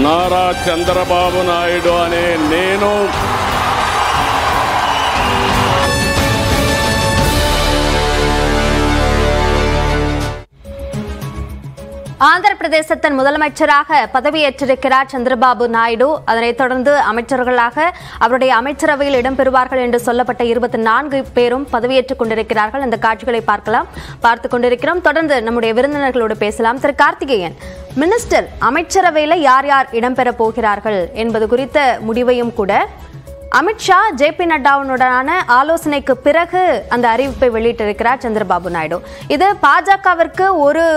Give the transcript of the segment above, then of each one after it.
నారా చంద్రబాబు నాయుడు అనే నేను ஆந்திர பிரதேசத்தின் முதலமைச்சராக பதவியேற்றிருக்கிறார் சந்திரபாபு நாயுடு அதனைத் தொடர்ந்து அமைச்சர்களாக அவருடைய அமைச்சரவையில் இடம்பெறுவார்கள் என்று சொல்லப்பட்ட இருபத்தி நான்கு பேரும் பதவியேற்றுக் கொண்டிருக்கிறார்கள் அந்த காட்சிகளை பார்க்கலாம் பார்த்துக் கொண்டிருக்கிறோம் தொடர்ந்து நம்முடைய விருந்தினர்களோடு பேசலாம் திரு கார்த்திகேயன் மினிஸ்டர் அமைச்சரவையில் யார் யார் இடம்பெற போகிறார்கள் என்பது குறித்த முடிவையும் கூட அமித்ஷா ஜே பி நட்டாவுடனான ஆலோசனைக்கு பிறகு அந்த அறிவிப்பை வெளியிட்டிருக்கிறார் சந்திரபாபு நாயுடு இது பாஜகவிற்கு ஒரு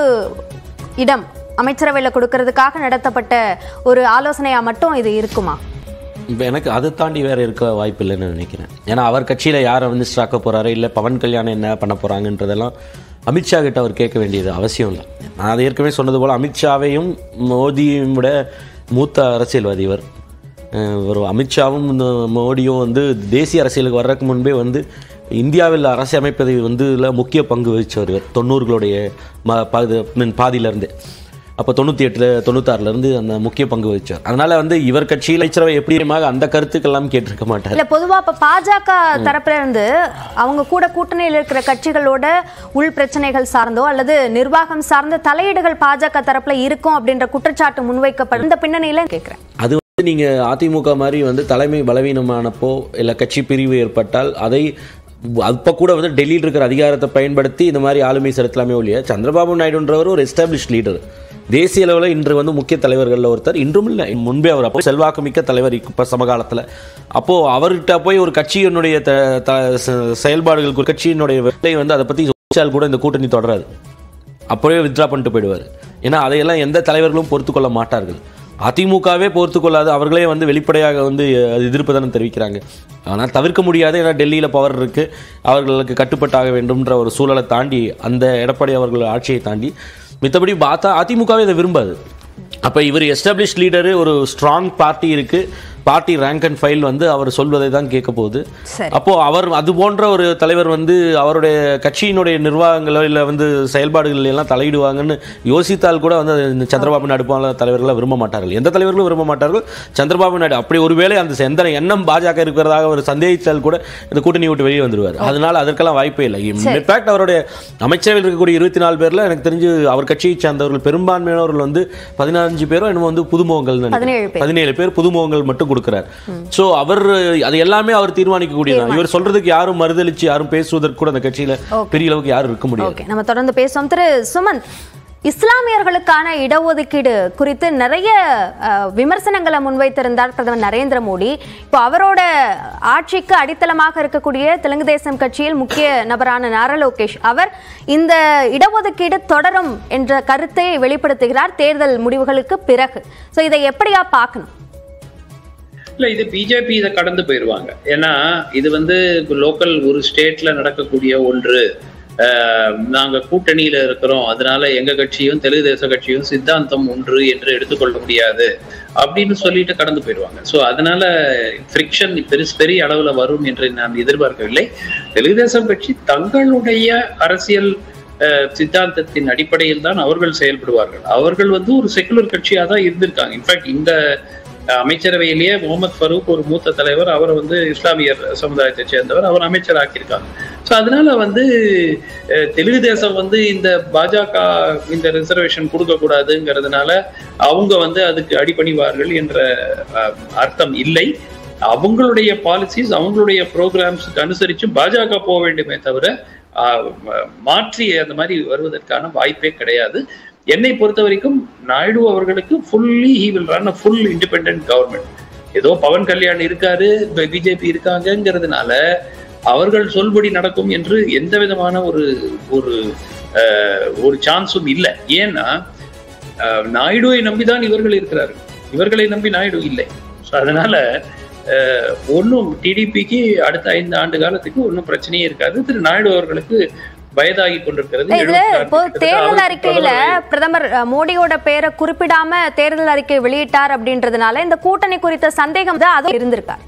இடம் அமைச்சரவையில் கொடுக்கறதுக்காக நடத்தப்பட்ட ஒரு ஆலோசனையா மட்டும் இது இருக்குமா இப்போ எனக்கு அதை தாண்டி வேற இருக்க வாய்ப்பு இல்லைன்னு நினைக்கிறேன் ஏன்னா அவர் கட்சியில் யாரை வந்து ஸ்டாக்க போறாரு இல்லை பவன் கல்யாணம் என்ன பண்ண போறாங்கன்றதெல்லாம் அமித்ஷா கிட்ட அவர் கேட்க வேண்டியது அவசியம் இல்லை நான் அதை ஏற்கனவே சொன்னது போல் அமித்ஷாவையும் மோடியும் விட மூத்த அரசியல்வாதி இவர் அஹ் ஒரு அமித்ஷாவும் இந்த மோடியும் வந்து தேசிய அரசியலுக்கு வர்றதுக்கு முன்பே வந்து இந்தியாவில் அரசு அமைப்பதை வந்து இதுல முக்கிய பங்கு வகிச்சவர் இவர் தொண்ணூறுகளுடைய ம பாதி மீன் பாதியிலேருந்து அப்போ தொண்ணூற்றி எட்டில் தொண்ணூத்தாறுலேருந்து அந்த முக்கிய பங்கு வகிச்சார் அதனால வந்து இவர் கட்சியில் அமைச்சரவை எப்படியுமாக அந்த கருத்துக்கெல்லாம் கேட்டிருக்க மாட்டார் இல்ல பொதுவா இப்ப பாஜக தரப்புல இருந்து அவங்க கூட கூட்டணியில் இருக்கிற கட்சிகளோட உள் பிரச்சனைகள் சார்ந்தோ அல்லது நிர்வாகம் சார்ந்த தலையீடுகள் பாஜக தரப்புல இருக்கும் அப்படின்ற குற்றச்சாட்டு முன்வைக்கப்படும் இந்த பின்னணியில கேக்குறேன் அது வந்து நீங்கள் அதிமுக மாதிரி வந்து தலைமை பலவீனமானப்போ இல்லை கட்சி பிரிவு ஏற்பட்டால் அதை அப்போ கூட வந்து டெல்லியில் இருக்கிற அதிகாரத்தை பயன்படுத்தி இந்த மாதிரி ஆளுமை செலுத்தலாமே ஒழிய சந்திரபாபு நாயுடுன்றவர் ஒரு எஸ்டாப்ளிஷ் லீடர் தேசிய அளவில் இன்று வந்து முக்கிய தலைவர்களில் ஒருத்தர் இன்றும் இல்லை முன்பே அவர் அப்போ செல்வாக்கு மிக்க தலைவர் இப்போ சமகாலத்தில் அப்போது அவர்கிட்ட போய் ஒரு கட்சியினுடைய த த- செ- செயல்பாடுகள் குறி- கட்சியினுடைய வேலை வந்து அதை பற்றி யோசிச்சால் கூட இந்த கூட்டணி தொடராது அப்போவே வித்ட்ரா பண்ணிட்டு போயிடுவார் ஏன்னா அதையெல்லாம் எந்த தலைவர்களும் பொறுத்து கொள்ள மாட்டார்கள் அதிமுகவே பொறுத்து கொள்ளாது அவர்களே வந்து வெளிப்படையாக வந்து அஹ், எதிர்ப்பு தானே தெரிவிக்கிறாங்க ஆனால் தவிர்க்க முடியாது ஏன்னா டெல்லியில் பவர் இருக்கு அவர்களுக்கு கட்டுப்பட்டாக வேண்டும்ன்ற ஒரு சூழலை தாண்டி அந்த எடப்பாடி அவர்கள் ஆட்சியை தாண்டி மித்தபடி பார்த்தா அதிமுகவே இதை விரும்பாது அப்போ இவர் எஸ்டாப்ளிஷ் லீடரு ஒரு ஸ்ட்ராங் பார்ட்டி இருக்கு பார்ட்டி ரேங்க் அண்ட் ஃபைல் வந்து அவர் சொல்வதை தான் கேட்க போகுது சரி. அப்போ அவர் அது போன்ற ஒரு தலைவர் வந்து அவருடைய கட்சியினுடைய நிர்வாகங்களோ இல்லை வந்து செயல்பாடுகள் எல்லாம் தலையிடுவாங்கன்னு யோசித்தால் கூட வந்து இந்த சந்திரபாபு நாயுடு போல தலைவர்களை விரும்ப மாட்டார்கள் எந்த தலைவர்களும் விரும்ப மாட்டார்கள் சந்திரபாபு நாயுடு அப்படி ஒருவேளை அந்த எந்த எண்ணம் பாஜக இருக்கிறதாக ஒரு சந்தேகித்தால் கூட இந்த கூட்டணி விட்டு வெளியே வந்துருவார் அதனால அதற்கெல்லாம் வாய்ப்பே இல்லை இன்ஃபேக்ட் அவருடைய அமைச்சரவையில் இருக்கக்கூடிய இருபத்தி நாலு பேர்ல எனக்கு தெரிஞ்சு அவர் கட்சியை சார்ந்தவர்கள் பெரும்பான்மையானவர்கள் வந்து பதினஞ்சு பேரும் என்னமோ வந்து புதுமுகங்கள் பதினேழு பேர். பதினேழு பேர் புதுமுகங்கள் மட்டும் கொடுக்கிறார் சோ அவர் அது எல்லாமே அவர் தீர்மானிக்க கூடியதான் இவர் சொல்றதுக்கு யாரும் மறுதளிச்சு யாரும் பேசுவதற்கு கூட அந்த கட்சியில பெரிய அளவுக்கு யாரும் இருக்க முடியாது ஓகே நம்ம தொடர்ந்து பேசுவோம் திரு சுமந்த் இஸ்லாமியர்களுக்கான இடஒதுக்கீடு குறித்து நிறைய அஹ், விமர்சனங்களை முன்வைத்திருந்தார் பிரதமர் நரேந்திர மோடி இப்போ அவரோட ஆட்சிக்கு அடித்தளமாக இருக்கக்கூடிய தெலுங்கு தேசம் கட்சியில் முக்கிய நபரான நாரா லோகேஷ் அவர் இந்த இடஒதுக்கீடு தொடரும் என்ற கருத்தை வெளிப்படுத்துகிறார் தேர்தல் முடிவுகளுக்கு பிறகு ஸோ இதை எப்படியா பார்க்கணும் இல்ல இது பிஜேபி இதை கடந்து போயிருவாங்க ஏன்னா இது வந்து லோக்கல் ஒரு ஸ்டேட்ல நடக்கக்கூடிய ஒன்று அஹ், நாங்க கூட்டணியில இருக்கிறோம் அதனால எங்க கட்சியும் தெலுங்கு தேச கட்சியும் சித்தாந்தம் ஒன்று என்று எடுத்துக்கொள்ள முடியாது அப்படின்னு சொல்லிட்டு கடந்து போயிடுவாங்க ஸோ அதனால ஃப்ரிக்ஷன் பெருசு பெரிய அளவுல வரும் என்று நான் எதிர்பார்க்கவில்லை தெலுங்கு தேசம் கட்சி தங்களுடைய அரசியல் அஹ், சித்தாந்தத்தின் அடிப்படையில் தான் அவர்கள் செயல்படுவார்கள் அவர்கள் வந்து ஒரு செகுலர் கட்சியா தான் இருந்திருக்காங்க இன்ஃபேக்ட் இந்த அமைச்சரவையிலேயே முகமது ஃபரூக் ஒரு மூத்த தலைவர் அவரை வந்து இஸ்லாமியர் சமுதாயத்தை சேர்ந்தவர் அவர் அமைச்சர் ஆக்கியிருக்காங்க ஸோ அதனால வந்து அஹ், தெலுங்கு தேசம் வந்து இந்த பாஜக இந்த ரிசர்வேஷன் கொடுக்க கூடாதுங்கிறதுனால அவங்க வந்து அதுக்கு அடிபணிவார்கள் என்ற அஹ், அர்த்தம் இல்லை அவங்களுடைய பாலிசிஸ் அவங்களுடைய ப்ரோக்ராம்ஸுக்கு அனுசரித்து பாஜக போக வேண்டுமே தவிர ஆஹ், ம- மாற்றி அந்த மாதிரி வருவதற்கான வாய்ப்பே கிடையாது என்னை பொறுத்த வரைக்கும் நாயுடு அவர்களுக்கு fully he will run a full independent government ஏதோ பவன் கல்யாண் இருக்காரு பிஜேபி இருக்காங்கங்கிறதுனால அவர்கள் சொல்படி நடக்கும் என்று எந்த விதமான ஒரு ஒரு ஆஹ், ஒரு சான்ஸும் இல்லை ஏன்னா ஆஹ், நாயுடுவை நம்பிதான் இவர்கள் இருக்கிறார்கள் இவர்களை நம்பி நாயுடு இல்லை ஸோ அதனால ஒன்றும் டிடிபிக்கு அடுத்த ஐந்து ஆண்டு காலத்துக்கு ஒன்றும் பிரச்சனையே இருக்காது திரு நாயுடு அவர்களுக்கு வயதாகி கொண்டிருக்கிறது இதுல 76 இப்போ கிட்டத்தட்ட தேர்தல் அவருக்கு அறிக்கையில பிரதமர் பிரதமர் அஹ், மோடியோட பேரை குறிப்பிடாம தேர்தல் அறிக்கை வெளியிட்டார் அப்படின்றதுனால இந்த கூட்டணி குறித்த சந்தேகம் தான் அது இருந்திருக்கார்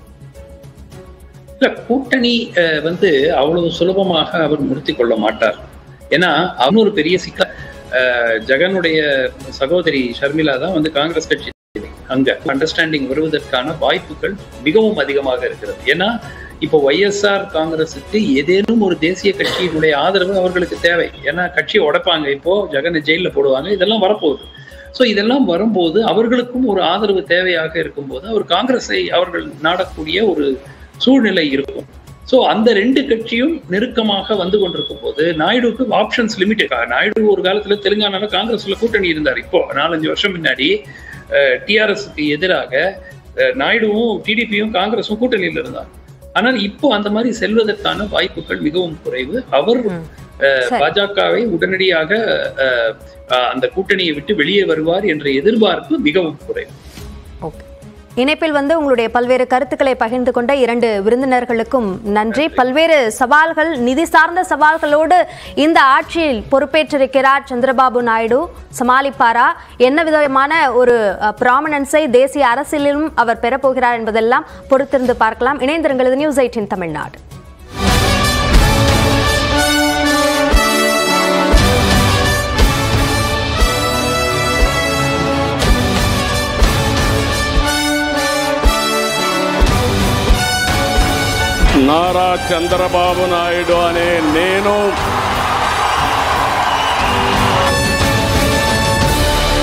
இல்ல கூட்டணி அஹ், வந்து அவ்வளவு சுலபமாக அவர் முடித்து கொள்ள மாட்டார் ஏன்னா அவனு ஒரு பெரிய சிக்கல் அஹ், ஜெகனுடைய சகோதரி ஷர்மிளா தான் வந்து காங்கிரஸ் கட்சி அங்க அண்டர்ஸ்டாண்டிங் வருவதற்கான வாய்ப்புகள் மிகவும் அதிகமாக இருக்கிறது ஏன்னா இப்போ ஒய்எஸ்ஆர் காங்கிரஸுக்கு ஏதேனும் ஒரு தேசிய கட்சியினுடைய ஆதரவு அவர்களுக்கு தேவை ஏன்னா கட்சியை உடைப்பாங்க இப்போ ஜெகனை ஜெயில போடுவாங்க இதெல்லாம் வரப்போகுது ஸோ இதெல்லாம் வரும்போது அவர்களுக்கும் ஒரு ஆதரவு தேவையாக இருக்கும்போது அவர் காங்கிரஸை அவர்கள் நாடக்கூடிய ஒரு சூழ்நிலை இருக்கும் ஸோ அந்த ரெண்டு கட்சியும் நெருக்கமாக வந்து கொண்டிருக்கும் போது நாயுடுக்கு ஆப்ஷன்ஸ் லிமிட்டட் நாயுடு ஒரு காலத்துல தெலுங்கானால காங்கிரஸ்ல கூட்டணி இருந்தார் இப்போ நாலஞ்சு வருஷம் முன்னாடி டிஆர்எஸ்க்கு எதிராக அஹ், நாயுடுவும் டிடிபியும் காங்கிரஸும் கூட்டணியில் இருந்தார் ஆனால் இப்போ அந்த மாதிரி செல்வதற்கான வாய்ப்புகள் மிகவும் குறைவு அவர் அஹ், சரி. பாஜகவை உடனடியாக அஹ், அஹ், அந்த கூட்டணியை விட்டு வெளியே வருவார் என்ற எதிர்பார்ப்பு மிகவும் குறைவு ஓகே இணைப்பில் வந்து உங்களுடைய பல்வேறு கருத்துக்களை பகிர்ந்து கொண்ட இரண்டு விருந்தினர்களுக்கும் நன்றி பல்வேறு சவால்கள் நிதி சார்ந்த சவால்களோடு இந்த ஆட்சியில் பொறுப்பேற்றிருக்கிறார் சந்திரபாபு நாயுடு சமாளிப்பாரா என்ன விதமான ஒரு ப்ராமினன்ஸை தேசிய அரசியலிலும் அவர் பெறப்போகிறார் என்பதெல்லாம் பொறுத்திருந்து பார்க்கலாம் இணைந்திருங்களது நியூஸ் எயிட்டின் தமிழ்நாடு నారా చంద్రబాబు నాయుడు అనే నేను